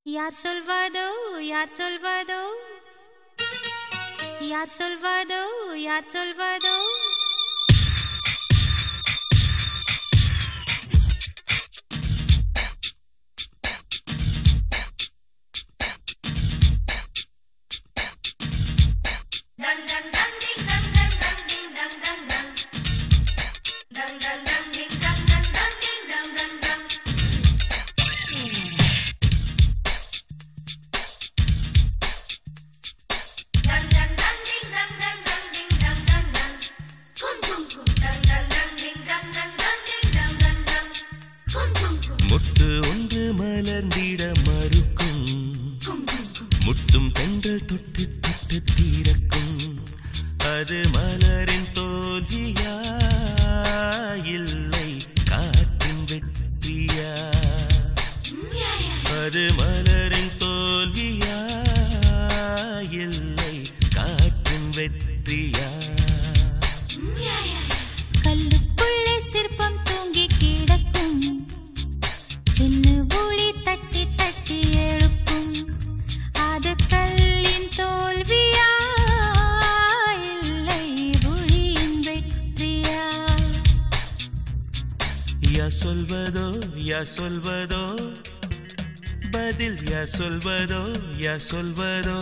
யார் சொல்வதோ யார் சொல்வதோ யார் சொல்வதோ யார் சொல்வதோ முட்டு ஒன்று மலர்ந்திட மறுக்கும் முட்டும் பெண்கள் தொட்டு தொட்டு தீரக்கும் அது மலரின் தோல்வியா இல்லை காற்றின் வெற்றியா அது மலரின் தோல்வியா இல்லை காற்றின் வெற்றியா கல்லுக்குள்ளே சிற்பம் தூங்கி கிடக்கும் சின்ன ஒளி தட்டி தட்டி எழுப்பும் அது கல்லின் தோல்வியா இல்லை ஒளியின் வெற்றியா யா சொல்வதோ யா சொல்வதோ பதில் யா சொல்வதோ யா சொல்வதோ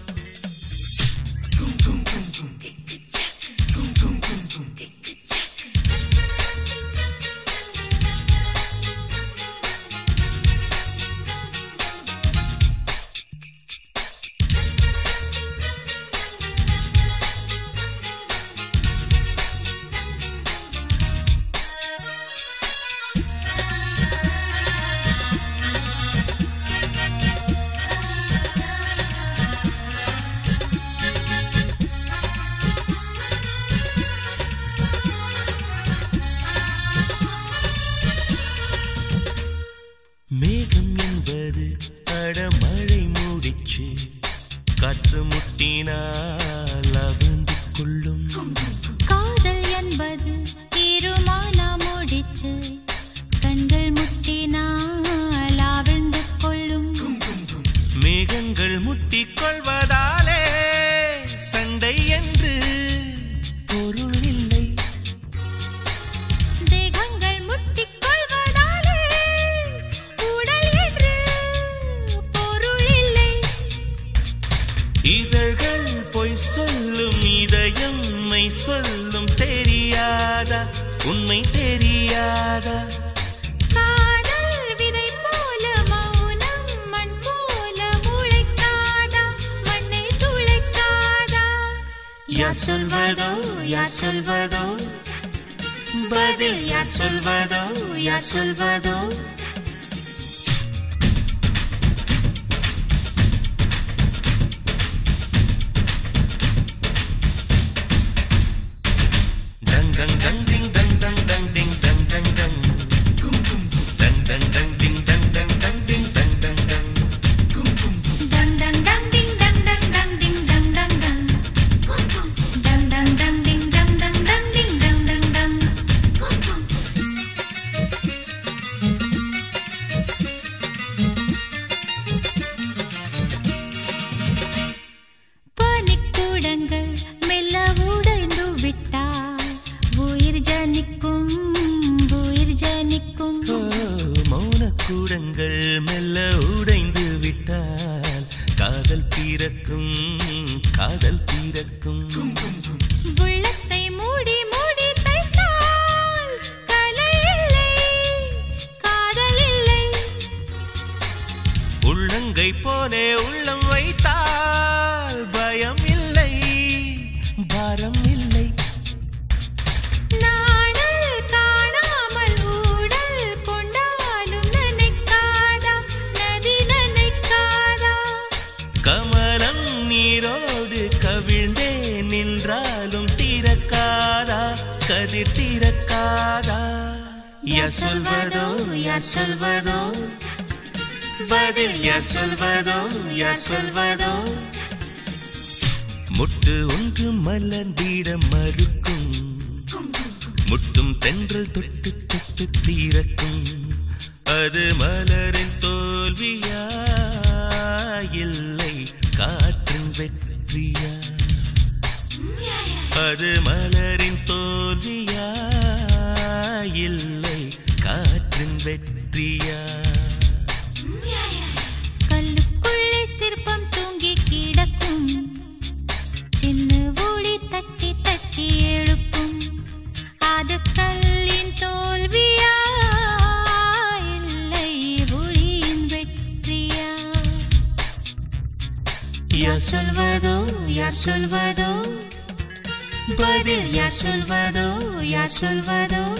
மேகம் என்பது அடமழை மூடிச்சு காற்று முட்டினால் அவிழ்ந்து கொள்ளும் காதல் என்பது தீருமானா முடிச்சு கண்கள் முட்டினால் ஆவிழ்ந்து கொள்ளும் மேகங்கள் முட்டிக் கொள்வதாலே சண்டை என்று பொருள் இல்லை தேகங்கள் முட்டிக் கொள்வதாலே உடல் என்று பொருள் இல்லை இதழ்கள் பொய் சொல்லும் இதயம் மெய் சொல்லும் தெரியாதா உண்மை தெரியாதா காதல் விதை போல மௌனம் மண் போல முளைக்காதா மண்ணை துளைக்காதா யார் சொல்வதோ யார் சொல்வதோ பதில் யார் சொல்வதோ யார் சொல்வதோ டங் டங் டங் டிங் டங் டங் டங் டிங் டங் டங் டங் டங் டங் டங் டிங் டங் டங் டங் டிங் டங் டங் டங் டங் டங் டங் டிங் டங் டங் டங் டிங் டங் டங் டங் டங் டங் டங் டிங் டங் டங் டங் டிங் டங் டங் டங் பனிக்கூடங்கள் மெல்ல உடைந்து விட்டால் உயிர் ஜனிக்கும் உயிர் ஜனிக்கும் ஓ, மௌனக்கூடங்கள் மெல்ல உடைந்து விட்டால் காதல் பிறக்கும் காதல் பிறக்கும் உள்ளத்தை மூடி மூடி தைத்தால் கலை இல்லை காதல் இல்லை உள்ளங்கை போலே உள்ளம் வைத்தால் பயம் இல்லை பாரம் இல்லை நாடல் காணாமல் ஊடல் கொண்டாலும் நினைக்காதா நதி நினைக்காதா கமலம் நீரோடு கவிழ்ந்தே நின்றாலும் திறக்காதா கதிர் திறக்காதா யார் சொல்வதோ யார் சொல்வதோ பதில் யார் சொல்வதோ யார் சொல்வதோ முட்டு ஒன்று மலர்ந்திட மறுக்கும் முட்டும் தென்றல் தொட்டு தொட்டு தீரக்கும் அது மலரின் தோல்வியா வெற்றியா அது மலரின் தோல்வியா இல்லை காற்றின் வெற்றியா கல்லுக்குள்ளே சிற்பம் தூங்கி கிடக்கும் சின்ன ஒளி தட்டி தட்டி எழுப்பும் அது கல்லின் தோல்வியா இல்லை ஒளியின் வெற்றியா யார் சொல்வதோ யார் சொல்வதோ பதில் யார் சொல்வதோ யார் சொல்வதோ